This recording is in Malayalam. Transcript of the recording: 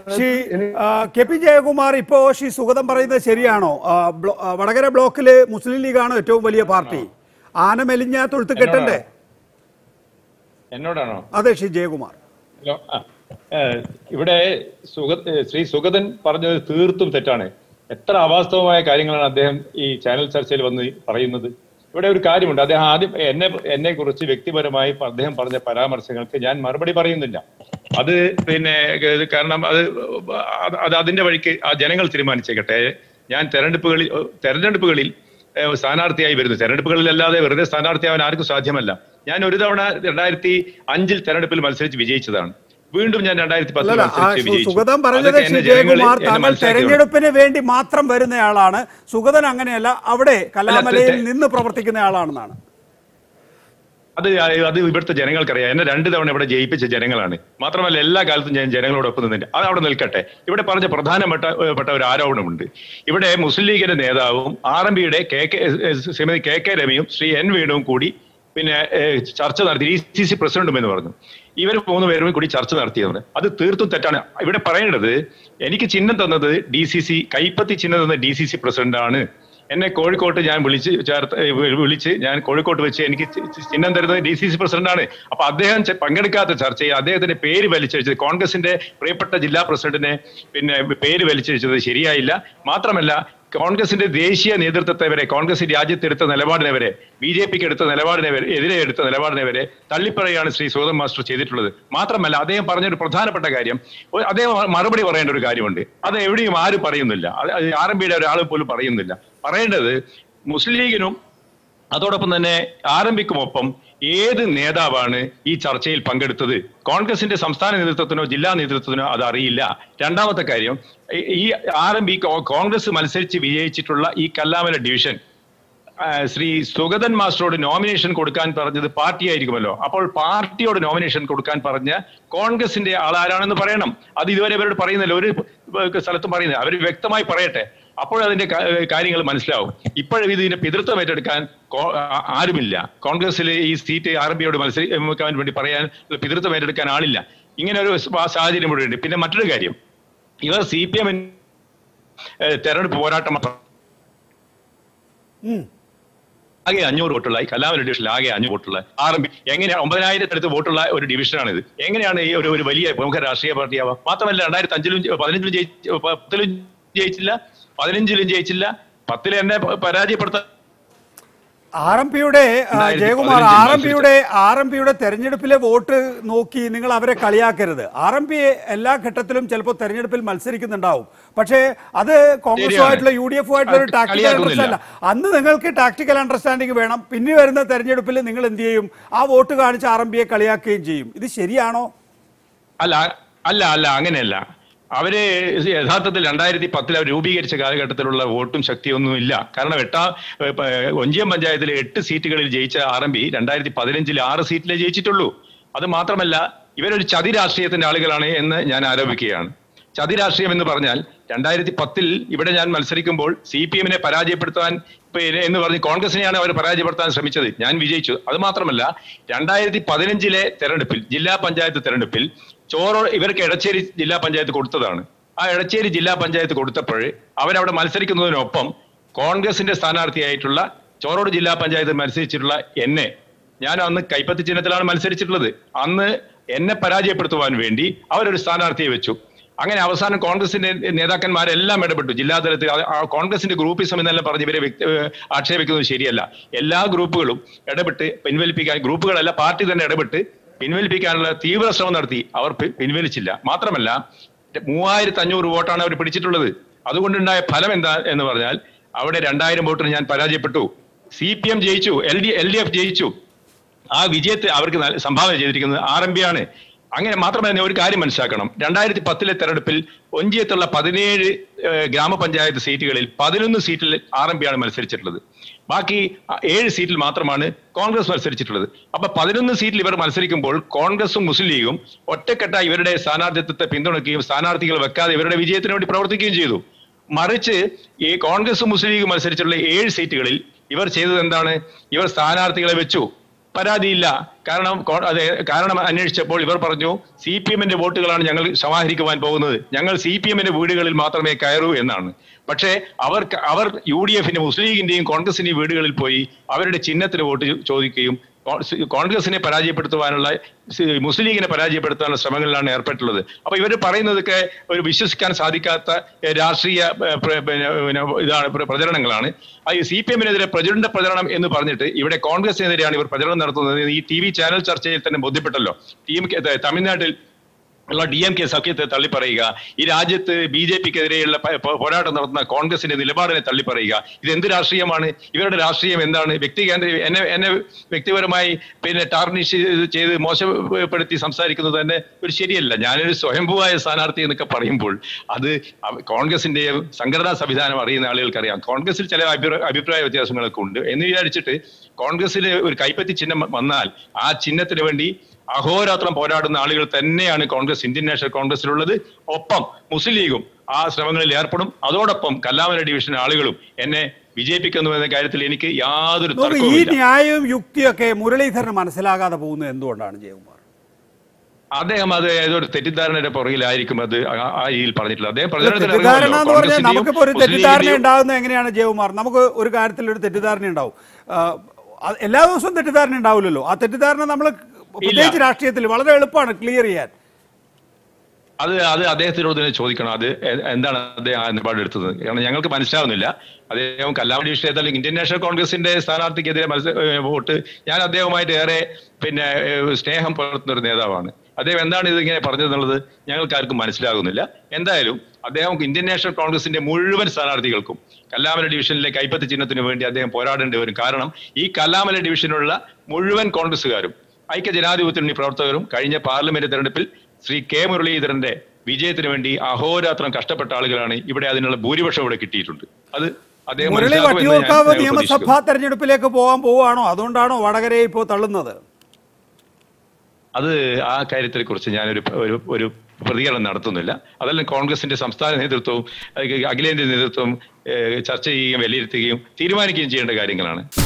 ശ്രീ ആ, കെ പി ജയകുമാർ ഇപ്പോ ശ്രീ സുഗതം പറയുന്നത് ശരിയാണോ ആ, ബ്ലോ- ആ, വടകര ബ്ലോക്കില് മുസ്ലിം ലീഗാണ് ഏറ്റവും വലിയ പാർട്ടി ആന മെലിഞ്ഞ തൊഴുത്ത് കെട്ടണ്ടേ എന്നോടാണോ അതെ ശ്രീ ജയകുമാർ ഹലോ ആ, ഏ, ഇവിടെ സുഗ ഏ, ശ്രീ സുഗതൻ പറഞ്ഞത് തീർത്തും തെറ്റാണ് എത്ര അവാസ്തവമായ കാര്യങ്ങളാണ് അദ്ദേഹം ഈ ചാനൽ ചർച്ചയിൽ വന്ന് പറയുന്നത് ഇവിടെ ഒരു കാര്യമുണ്ട് അദ്ദേഹം ആദ്യം എന്നെ എന്നെ കുറിച്ച് വ്യക്തിപരമായി പ- അദ്ദേഹം പറഞ്ഞ പരാമർശങ്ങൾക്ക് ഞാൻ മറുപടി പറയുന്നില്ല അത് പിന്നെ ഇത് കാരണം അത് അത് അത് അതിന്റെ വഴിക്ക് ആ ജനങ്ങൾ തീരുമാനിച്ചേക്കട്ടെ ഞാൻ തെരഞ്ഞെടുപ്പുകളിൽ തെരഞ്ഞെടുപ്പുകളിൽ ഏഹ് സ്ഥാനാർത്ഥിയായി വരുന്നു തെരഞ്ഞെടുപ്പുകളിലല്ലാതെ വെറുതെ സ്ഥാനാർത്ഥിയാവാൻ ആർക്കും സാധ്യമല്ല ഞാൻ ഒരു തവണ രണ്ടായിരത്തി അഞ്ചിൽ തെരഞ്ഞെടുപ്പിൽ മത്സരിച്ച് വിജയിച്ചതാണ് വീണ്ടും ഞാൻ രണ്ടായിരത്തി പത്തിൽ അല്ലല്ല ആ മത്സരിച്ച് സു- വിജയിച്ചു സുഗതം പറഞ്ഞത് അതൊക്കെ ശ്രീ എന്നെ ജനങ്ങൾ ജയകുമാർ എന്നെ താങ്കൾ മനസ്സിലാക്കിയതാണ്. തെരഞ്ഞെടുപ്പിന് വേണ്ടി മാത്രം വരുന്നയാളാണ് സുഗതൻ അങ്ങനെയല്ല അവിടെ കലാമലയിൽ തെ- നിന്ന് പ്രവർത്തിക്കുന്ന ആളാണെന്നാണ് അത് അത് ഇവിടുത്തെ ജനങ്ങൾക്കറിയാം എന്നെ രണ്ട് തവണ ഇവിടെ ജയിപ്പിച്ച ജനങ്ങളാണ് മാത്രമല്ല എല്ലാ കാലത്തും ഞാൻ ജനങ്ങളോടൊപ്പം നിന്നിട്ട് അത് അവിടെ നിൽക്കട്ടെ ഇവിടെ പറഞ്ഞ പ്രധാനപ്പെട്ട ഏഹ്, പെട്ട ഒരു ആരോപണമുണ്ട് ഇവിടെ മുസ്ലിം ലീഗിന്റെ നേതാവും ആർ എം പിയുടെ കെ കെ ഏഹ്, ശ്രീമതി കെ കെ രമയും ശ്രീ എൻ വേണുവും കൂടി പിന്നെ ഏഹ്, ചർച്ച നടത്തി ഡി സി സി പ്രസിഡന്റും എന്ന് പറഞ്ഞു ഇവർ മൂന്ന് പേരും കൂടി ചർച്ച നടത്തിയതാണ് അത് തീർത്തും തെറ്റാണ് ഇവിടെ പറയേണ്ടത് എനിക്ക് ചിഹ്നം തന്നത് ഡി സി സി കൈപ്പത്തി ചിഹ്നം തന്ന ഡി സി സി പ്രസിഡന്റാണ് എന്നെ കോഴിക്കോട്ട് ഞാൻ വിളിച്ച് ചേർത്ത് ഏ, വി- വിളിച്ച് ഞാൻ കോഴിക്കോട്ട് വെച്ച് എനിക്ക് ചി- ചി- ചിഹ്നം തരുന്നത് ഡി സി സി പ്രസിഡന്റാണ് അപ്പൊ അദ്ദേഹം ചെ- പങ്കെടുക്കാത്ത ചർച്ചയിൽ അദ്ദേഹത്തിന്റെ പേര് വലിച്ചഴിച്ചത് കോൺഗ്രസിന്റെ പ്രിയപ്പെട്ട ജില്ലാ പ്രസിഡന്റിനെ പിന്നെ പേര് വലിച്ചഴിച്ചത് ശരിയായില്ല മാത്രമല്ല കോൺഗ്രസിന്റെ ദേശീയ നേതൃത്വത്തെ വരെ കോൺഗ്രസ് രാജ്യത്ത് എടുത്ത നിലപാടിനെ വരെ ബി ജെ പിക്ക് എടുത്ത നിലപാടിനെ വരെ എതിരെ എടുത്ത നിലപാടിനെ വരെ തള്ളിപ്പറയാണ് ശ്രീ സുഗതം മാസ്റ്റർ ചെയ്തിട്ടുള്ളത് മാത്രമല്ല അദ്ദേഹം പറഞ്ഞൊരു പ്രധാനപ്പെട്ട കാര്യം ഒരു- അദ്ദേഹം മറുപടി പറയേണ്ട ഒരു കാര്യമുണ്ട് അത് എവിടെയും ആരും പറയുന്നില്ല അത് ആർ എം പിയുടെ ഒരാൾ പോലും പറയുന്നില്ല പറയേണ്ടത് മുസ്ലിം ലീഗിനും അതോടൊപ്പം തന്നെ ആർ എം പിക്കുമൊപ്പം ഏത് നേതാവാണ് ഈ ചർച്ചയിൽ പങ്കെടുത്തത് കോൺഗ്രസിന്റെ സംസ്ഥാന നേതൃത്വത്തിനോ ജില്ലാ നേതൃത്വത്തിനോ അത് അറിയില്ല രണ്ടാമത്തെ കാര്യം ഈ- ഈ ആർ എം പി കോൺഗ്രസ് മത്സരിച്ച് വിജയിച്ചിട്ടുള്ള ഈ കല്ലാമല ഡിവിഷൻ ആ, ശ്രീ സുഗതൻ മാസ്റ്ററോട് നോമിനേഷൻ കൊടുക്കാൻ പറഞ്ഞത് പാർട്ടി ആയിരിക്കുമല്ലോ അപ്പോൾ പാർട്ടിയോട് നോമിനേഷൻ കൊടുക്കാൻ പറഞ്ഞ കോൺഗ്രസിന്റെ ആളാരാണെന്ന് പറയണം അത് ഇതുവരെ അവരോട് പറയുന്നില്ല ഒരു സ്ഥലത്തും പറയുന്നില്ല അവർ വ്യക്തമായി പറയട്ടെ അപ്പോഴതിന്റെ കാര്യങ്ങൾ മനസ്സിലാവും ഇപ്പോഴും ഇതിന്റെ പിതൃത്വം ഏറ്റെടുക്കാൻ കോ- ആ- ആരുമില്ല കോൺഗ്രസിൽ ഈ സീറ്റ് ആർ ബിയോട് മത്സരിക്കാൻ വേണ്ടി പറയാൻ പിതൃത്വം ഏറ്റെടുക്കാൻ ആളില്ല ഇങ്ങനെ ഒരു സാഹചര്യം ഇവിടെ ഉണ്ട് പിന്നെ മറ്റൊരു കാര്യം ഇവർ സി പി എം തെരഞ്ഞെടുപ്പ് പോരാട്ടം മാത്രം ഉം. ആകെ അഞ്ഞൂറ് വോട്ടുള്ള ഈ കലാമല ഡിവിഷനിൽ ആകെ അഞ്ഞൂറ് വോട്ടുള്ള ആർ എം പി എങ്ങനെയാണ് ഒമ്പതിനായിരത്തടുത്ത് വോട്ടുള്ള ഒരു ഡിവിഷനാണിത് എങ്ങനെയാണ് ഈ ഒരു ഒരു വലിയ പ്രമുഖ രാഷ്ട്രീയ പാർട്ടിയാവുക മാത്രമല്ല രണ്ടായിരത്തി അഞ്ചിലും പതിനഞ്ചിലും ജയിച്ച പത്തിലും ജയിച്ചില്ല പതിനഞ്ചിലും ജയിച്ചില്ല പത്തിൽ എന്നെ പ- പരാജയപ്പെടുത്താൻ ആർ എം പിയുടെ രണ്ടായിരത്തി ജയകുമാർ പതിനഞ്ചിൽ ആർ എം പിയുടെ ആർ എം പിയുടെ തെരഞ്ഞെടുപ്പിലെ വോട്ട് നോക്കി നിങ്ങൾ അവരെ കളിയാക്കരുത് ആർ എം പി എല്ലാ ഘട്ടത്തിലും ചിലപ്പോൾ തെരഞ്ഞെടുപ്പിൽ മത്സരിക്കുന്നുണ്ടാവും പക്ഷേ അത് കോൺഗ്രസുമായിട്ടുള്ള യു ഡി എഫുമായിട്ടുള്ള ഒരു അത് ടാക്ടിക്കൽ കളിയാക്കുന്നില്ല. അണ്ടർസ്റ്റാൻഡ് അന്ന് നിങ്ങൾക്ക് ടാക്ടിക്കൽ അണ്ടർസ്റ്റാൻഡിംഗ് വേണം പിന്നെ വരുന്ന തെരഞ്ഞെടുപ്പിൽ നിങ്ങൾ എന്ത് ചെയ്യും ആ വോട്ട് കാണിച്ച് ആർ എം പിയെ കളിയാക്കുകയും ചെയ്യും ഇത് ശരിയാണോ അല്ല അല്ല അല്ല അങ്ങനെയല്ല അവര് യഥാർത്ഥത്തിൽ രണ്ടായിരത്തി പത്തിൽ അവർ രൂപീകരിച്ച കാലഘട്ടത്തിലുള്ള വോട്ടും ശക്തിയൊന്നും ഇല്ല കാരണം എട്ടാം ഏ, പ- ഒഞ്ചിയം പഞ്ചായത്തിലെ എട്ട് സീറ്റുകളിൽ ജയിച്ച ആർ എം പി രണ്ടായിരത്തി പതിനഞ്ചിൽ ആറ് സീറ്റിലേ ജയിച്ചിട്ടുള്ളൂ അത് മാത്രമല്ല ഇവരൊരു ചതി രാഷ്ട്രീയത്തിന്റെ ആളുകളാണ് എന്ന് ഞാൻ ആരോപിക്കുകയാണ് ചതി രാഷ്ട്രീയം എന്ന് പറഞ്ഞാൽ രണ്ടായിരത്തി പത്തിൽ ഇവിടെ ഞാൻ മത്സരിക്കുമ്പോൾ സി പി എമ്മിനെ പരാജയപ്പെടുത്താൻ പിന്നെ എന്ന് പറഞ്ഞ് കോൺഗ്രസിനെയാണ് അവർ പരാജയപ്പെടുത്താൻ ശ്രമിച്ചത് ഞാൻ വിജയിച്ചു അത് മാത്രമല്ല രണ്ടായിരത്തി പതിനഞ്ചിലെ തെരഞ്ഞെടുപ്പിൽ ജില്ലാ പഞ്ചായത്ത് തെരഞ്ഞെടുപ്പിൽ ചോറോ ഇവർക്ക് എടച്ചേരി ജില്ലാ പഞ്ചായത്ത് കൊടുത്തതാണ് ആ എടച്ചേരി ജില്ലാ പഞ്ചായത്ത് കൊടുത്തപ്പോൾ അവരവിടെ മത്സരിക്കുന്നതിനൊപ്പം കോൺഗ്രസിന്റെ സ്ഥാനാർത്ഥിയായിട്ടുള്ള ചോറോട് ജില്ലാ പഞ്ചായത്ത് മത്സരിച്ചിട്ടുള്ള എന്നെ ഞാൻ അന്ന് കൈപ്പത്തി ചിഹ്നത്തിലാണ് മത്സരിച്ചിട്ടുള്ളത് അന്ന് എന്നെ പരാജയപ്പെടുത്തുവാൻ വേണ്ടി അവരൊരു സ്ഥാനാർത്ഥിയെ വെച്ചു അങ്ങനെ അവസാനം കോൺഗ്രസിന്റെ നേതാക്കന്മാരെല്ലാം ഇടപെട്ടു ജില്ലാ തലത്തിൽ ആ- ആ കോൺഗ്രസിന്റെ ഗ്രൂപ്പിസം എന്നെല്ലാം പറഞ്ഞ് ഇവരെ വ്യക്തി- ഏഹ് ആക്ഷേപിക്കുന്നത് ശരിയല്ല എല്ലാ ഗ്രൂപ്പുകളും ഇടപെട്ട് പിൻവലിപ്പിക്കാൻ ഗ്രൂപ്പുകളല്ല പാർട്ടി തന്നെ ഇടപെട്ട് പിൻവലിപ്പിക്കാനുള്ള തീവ്ര ശ്രമം നടത്തി അവർ പി- പിൻവലിച്ചില്ല മാത്രമല്ല മൂവായിരത്തി അഞ്ഞൂറ് വോട്ടാണ് അവർ പിടിച്ചിട്ടുള്ളത് അതുകൊണ്ടുണ്ടായ ഫലം എന്താ എന്ന് പറഞ്ഞാൽ അവിടെ രണ്ടായിരം വോട്ടിന് ഞാൻ പരാജയപ്പെട്ടു സി പി എം ജയിച്ചു L D L D F ജയിച്ചു ആ വിജയത്തെ അവർക്ക് നല്ല- സംഭാവന ചെയ്തിരിക്കുന്നത് ആർ എം പി ആണ് അങ്ങനെ മാത്രമല്ല ഒരു കാര്യം മനസ്സിലാക്കണം രണ്ടായിരത്തി പത്തിലെ തെരഞ്ഞെടുപ്പിൽ ഒഞ്ചിയത്തുള്ള പതിനേഴ് ഏഹ്, ഗ്രാമപഞ്ചായത്ത് സീറ്റുകളിൽ പതിനൊന്ന് സീറ്റിൽ ആർ എം പി ആണ് മത്സരിച്ചിട്ടുള്ളത് ബാക്കി അഹ്, ഏഴ് സീറ്റിൽ മാത്രമാണ് കോൺഗ്രസ് മത്സരിച്ചിട്ടുള്ളത് അപ്പൊ പതിനൊന്ന് സീറ്റിൽ ഇവർ മത്സരിക്കുമ്പോൾ കോൺഗ്രസും മുസ്ലിം ലീഗും ഒറ്റക്കെട്ടായി ഇവരുടെ സ്ഥാനാർത്ഥിത്വത്തെ പിന്തുണയ്ക്കുകയും സ്ഥാനാർത്ഥികൾ വെക്കാതെ ഇവരുടെ വിജയത്തിന് വേണ്ടി പ്രവർത്തിക്കുകയും ചെയ്തു മറിച്ച് ഈ കോൺഗ്രസും മുസ്ലിം ലീഗും മത്സരിച്ചിട്ടുള്ള ഏഴ് സീറ്റുകളിൽ ഇവർ ചെയ്തത് എന്താണ് ഇവർ സ്ഥാനാർത്ഥികളെ വെച്ചു പരാതിയില്ല കാരണം കോ- അത് കാരണം അന്വേഷിച്ചപ്പോൾ ഇവർ പറഞ്ഞു സി പി എമ്മിന്റെ വോട്ടുകളാണ് ഞങ്ങൾ സമാഹരിക്കുവാൻ പോകുന്നത് ഞങ്ങൾ സി പി എമ്മിന്റെ വീടുകളിൽ മാത്രമേ കയറൂ എന്നാണ് പക്ഷേ അവർ അവർ യു ഡി എഫിന്റെ മുസ്ലിം ലീഗിന്റെയും കോൺഗ്രസിന്റെയും വീടുകളിൽ പോയി അവരുടെ ചിഹ്നത്തിന് വോട്ട് ചോ- ചോദിക്കുകയും കോ- സി- കോൺഗ്രസിനെ പരാജയപ്പെടുത്തുവാനുള്ള സി- മുസ്ലിം ലീഗിനെ പരാജയപ്പെടുത്താനുള്ള ശ്രമങ്ങളിലാണ് ഏർപ്പെട്ടുള്ളത് അപ്പൊ ഇവർ പറയുന്നതൊക്കെ ഒരു വിശ്വസിക്കാൻ സാധിക്കാത്ത എ, രാഷ്ട്രീയ എ, പ്ര- പിന്നെ, പിന്നെ ഇതാണ് പ്ര- പ്രചരണങ്ങളാണ് ആ സി പി എമ്മിനെതിരെ പ്രചരണ പ്രചരണം എന്ന് പറഞ്ഞിട്ട് ഇവിടെ കോൺഗ്രസിനെതിരെയാണ് ഇവർ പ്രചരണം നടത്തുന്നത് ഈ ടി വി ചാനൽ ചർച്ചയിൽ തന്നെ ബോധ്യപ്പെട്ടല്ലോ ടീം തമിഴ്നാട്ടിൽ ഉള്ള ഡി എം കെ സഖ്യത്തെ തള്ളിപ്പറയുക ഈ രാജ്യത്ത് ബി ജെ പിക്കെതിരെയുള്ള പ- പ- പോരാട്ടം നടത്തുന്ന കോൺഗ്രസിന്റെ നിലപാടിനെ തള്ളിപ്പറയുക ഇത് എന്ത് രാഷ്ട്രീയമാണ് ഇവരുടെ രാഷ്ട്രീയം എന്താണ് വ്യക്തി കേന്ദ്ര എന്നെ എന്നെ വ്യക്തിപരമായി പിന്നെ ടാർണിഷ് ചെയ്ത് മോശപ്പെടുത്തി സംസാരിക്കുന്നത് തന്നെ ഒരു ശരിയല്ല ഞാനൊരു സ്വയംഭൂവായ സ്ഥാനാർത്ഥി എന്നൊക്കെ പറയുമ്പോൾ അത് അവ- കോൺഗ്രസിന്റെ സംഘടനാ സംവിധാനം അറിയുന്ന ആളുകൾക്കറിയാം കോൺഗ്രസിൽ ചില അഭിപ്രായ അഭിപ്രായ വ്യത്യാസങ്ങളൊക്കെ ഉണ്ട് എന്ന് വിചാരിച്ചിട്ട് കോൺഗ്രസിൽ ഒരു കൈപ്പത്തി ചിഹ്നം വന്നാൽ ആ ചിഹ്നത്തിന് വേണ്ടി അഹോരാത്രം പോരാടുന്ന ആളുകൾ തന്നെയാണ് കോൺഗ്രസ് ഇന്ത്യൻ നാഷണൽ കോൺഗ്രസിലുള്ളത് ഒപ്പം മുസ്ലിം ലീഗും ആ ശ്രമങ്ങളിൽ ഏർപ്പെടും അതോടൊപ്പം കല്ലാമല ഡിവിഷൻ ആളുകളും എന്നെ വിജയിപ്പിക്കുന്നു എന്ന കാര്യത്തിൽ എനിക്ക് യാതൊരു നോക്ക് ഈ തർക്കവുമില്ല ന്യായവും യുക്തിയൊക്കെ മുരളീധരന് മനസ്സിലാകാതെ പോകുന്നത് എന്തുകൊണ്ടാണ് ജയകുമാർ അദ്ദേഹം അത് ഏതൊരു തെറ്റിദ്ധാരണയുടെ പുറകിലായിരിക്കും അത് ആ- ആ രീതിയിൽ പറഞ്ഞിട്ടുള്ളത് അദ്ദേഹം പ്രചരണത്തിന് തെറ്റിദ്ധാരണ ഇറങ്ങുമല്ലോ. എന്ന് പറഞ്ഞാൽ കോൺഗ്രസിന്റെയും നമുക്കിപ്പോ ഒരു മുസ്ലിം തെറ്റിദ്ധാരണ ലീഗിന്റെയും ഉണ്ടാകുന്നത് എങ്ങനെയാണ് ജയകുമാർ നമുക്ക് ഒരു കാര്യത്തിൽ ഒരു തെറ്റിദ്ധാരണ ഉണ്ടാവും ആ, അത് എല്ലാ ദിവസവും തെറ്റിദ്ധാരണ ഉണ്ടാവില്ലല്ലോ ആ തെറ്റിദ്ധാരണ നമ്മൾ പ്രത്യേകിച്ച് രാഷ്ട്രീയത്തിൽ വളരെ എളുപ്പമാണ് ക്ലിയർ ചെയ്യാൻ അത് അത് അദ്ദേഹത്തിനോട് തന്നെ ചോദിക്കണം അത് എ- എന്താണ് അദ്ദേഹം ആ നിലപാട് എടുത്തത് കാരണം ഞങ്ങൾക്ക് മനസ്സിലാവുന്നില്ല അദ്ദേഹം കല്ലാമടി വിഷയത്തിൽ ഇന്ത്യൻ നാഷണൽ കോൺഗ്രസിന്റെ സ്ഥാനാർത്ഥിക്കെതിരെ മത്സ ഏഹ് വോട്ട് ഞാൻ അദ്ദേഹവുമായിട്ട് ഏറെ പിന്നെ ഏഹ് സ്നേഹം പുലർത്തുന്ന ഒരു നേതാവാണ് അദ്ദേഹം എന്താണ് ഇതിങ്ങനെ പറഞ്ഞതെന്നുള്ളത് ഞങ്ങൾക്ക് ആർക്കും മനസ്സിലാകുന്നില്ല എന്തായാലും അദ്ദേഹം ഇന്ത്യൻ നാഷണൽ കോൺഗ്രസിന്റെ മുഴുവൻ സ്ഥാനാർത്ഥികൾക്കും കല്ലാമല ഡിവിഷനിലെ കൈപ്പത്തി ചിഹ്നത്തിന് വേണ്ടി അദ്ദേഹം പോരാടേണ്ടി വരും കാരണം ഈ കല്ലാമല ഡിവിഷനിലുള്ള മുഴുവൻ കോൺഗ്രസ്സുകാരും ഐക്യ ജനാധിപത്യ മുന്നണി പ്രവർത്തകരും കഴിഞ്ഞ പാർലമെന്റ് തെരഞ്ഞെടുപ്പിൽ ശ്രീ കെ മുരളീധരന്റെ വിജയത്തിന് വേണ്ടി അഹോരാത്രം കഷ്ടപ്പെട്ട ആളുകളാണ് ഇവിടെ അതിനുള്ള ഭൂരിപക്ഷം ഇവിടെ കിട്ടിയിട്ടുണ്ട് അത് അദ്ദേഹം മുരളി മനസ്സിലാക്കുമെന്ന് ഞാൻ- വട്ടിയൂർക്കാവ് ഞാൻ നിയമസഭാ പ്രതീക്ഷിക്കുന്നു. തെരഞ്ഞെടുപ്പിലേക്ക് പോകാൻ പോവാണോ അതുകൊണ്ടാണോ വടകരയെ ഇപ്പോൾ തള്ളുന്നത് അത് ആ കാര്യത്തെ കുറിച്ച് ഞാനൊരു ഒരു ഒരു പ്രതികരണം നടത്തുന്നില്ല അതല്ല കോൺഗ്രസിന്റെ സംസ്ഥാന നേതൃത്വവും അഹ് അഖിലേന്ത്യാ നേതൃത്വവും ഏഹ് ചർച്ച ചെയ്യുകയും വിലയിരുത്തുകയും തീരുമാനിക്കുകയും ചെയ്യേണ്ട കാര്യങ്ങളാണ്